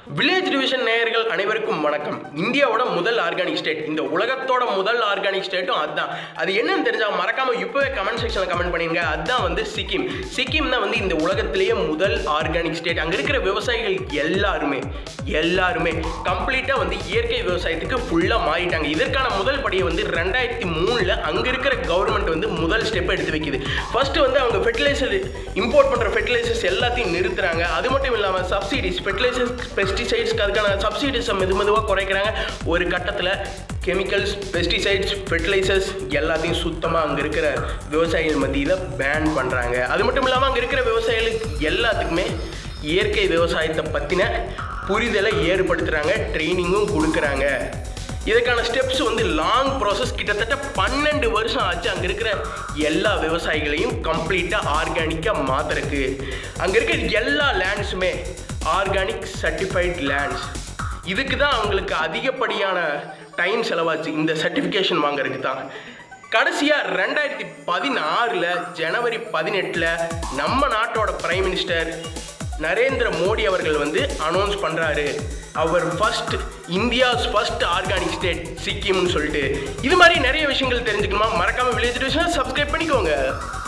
village division நேயர்கள் அனைவருக்கும் வணக்கம் இந்தியாவோட முதல் ஆர்கானிக் ஸ்டேட் இந்த உலகத்தோட முதல் ஆர்கானிக் ஸ்டேட்டும் அதுதான் அது என்னன்னு தெரிஞ்சா மறக்காம இப்போவே கமெண்ட் செக்ஷனில் கமெண்ட் பண்ணிருங்க அதுதான் வந்து சிக்கிம் சிக்கிம் தான் வந்து இந்த உலகத்திலேயே முதல் ஆர்கானிக் ஸ்டேட் அங்கே இருக்கிற விவசாயிகள் எல்லாருமே எல்லாருமே கம்ப்ளீட்டாக வந்து இயற்கை விவசாயத்துக்கு ஃபுல்லாக மாறிட்டாங்க இதற்கான முதல் படியை வந்து ரெண்டாயிரத்தி மூணில் அங்கே இருக்கிற கவர்மெண்ட் வந்து முதல் ஸ்டெப் எடுத்து வைக்குது ஃபர்ஸ்ட் வந்து அவங்க ஃபெர்டிலைசர் இம்போர்ட் பண்ணுற ஃபெர்டிலைசர்ஸ் எல்லாத்தையும் நிறுத்துறாங்க அது மட்டும் இல்லாமல் சப்சிடிஸ் ஃபெர்டிலைசர்ஸ் பெஸ்டிசைட்ஸ்க்கு அதுக்கான சப்சிடிஸை மெது மெதுவாக குறைக்கிறாங்க ஒரு கட்டத்தில் கெமிக்கல்ஸ் பெஸ்டிசைட்ஸ் ஃபெர்டிலைசர்ஸ் எல்லாத்தையும் சுத்தமாக அங்கே இருக்கிற விவசாயிகள் மத்தியில் பேன் பண்ணுறாங்க அது மட்டும் இல்லாமல் அங்கே இருக்கிற விவசாயிகளுக்கு எல்லாத்துக்குமே இயற்கை விவசாயத்தை பற்றின புரிதலை ஏற்படுத்துகிறாங்க ட்ரைனிங்கும் கொடுக்குறாங்க இதுக்கான ஸ்டெப்ஸ் வந்து லாங் ப்ராசஸ் கிட்டத்தட்ட பன்னெண்டு வருஷம் ஆச்சு அங்கே இருக்கிற எல்லா விவசாயிகளையும் கம்ப்ளீட்டாக ஆர்கானிக்காக மாத்துறதுக்கு அங்கே இருக்கிற எல்லா லேண்ட்ஸுமே ஆர்கானிக் சர்டிஃபைட் லேண்ட்ஸ் இதுக்கு தான் அவங்களுக்கு அதிகப்படியான டைம் செலவாச்சு இந்த சர்டிஃபிகேஷன் வாங்குறதுக்கு தான் கடைசியாக ரெண்டாயிரத்தி பதினாறில் ஜனவரி பதினெட்டில் நம்ம நாட்டோட பிரைம் மினிஸ்டர் நரேந்திர மோடி அவர்கள் வந்து அனௌன்ஸ் பண்ணுறாரு அவர் first India's first organic state சிக்கிம்னு சொல்லிட்டு இது மாதிரி நிறைய விஷயங்கள் தெரிஞ்சுக்கணுமா மறக்காம வில்லேஜ் டிவிஷனை சப்ஸ்கிரைப் பண்ணிக்கோங்க